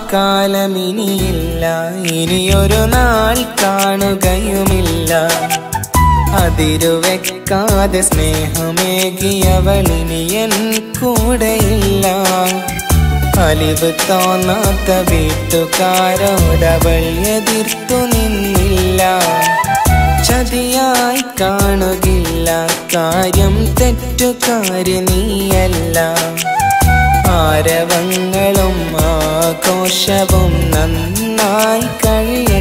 കാലമിനിയില്ല ഇനിയൊരു നാൾ കാണുകയുമില്ല അതിരുവെക്കാതെ സ്നേഹമേകിയവളിനി എൻ കൂടെയില്ല അലിവ് തോന്നാത്ത വീട്ടുകാരോടവൾ എതിർത്തു നിന്നില്ല ചതിയായി കാണുകില്ല കാര്യം തെറ്റുകാരി നീയല്ല ആരവങ്ങളും ആഘോഷവും നന്നായി കഴിയ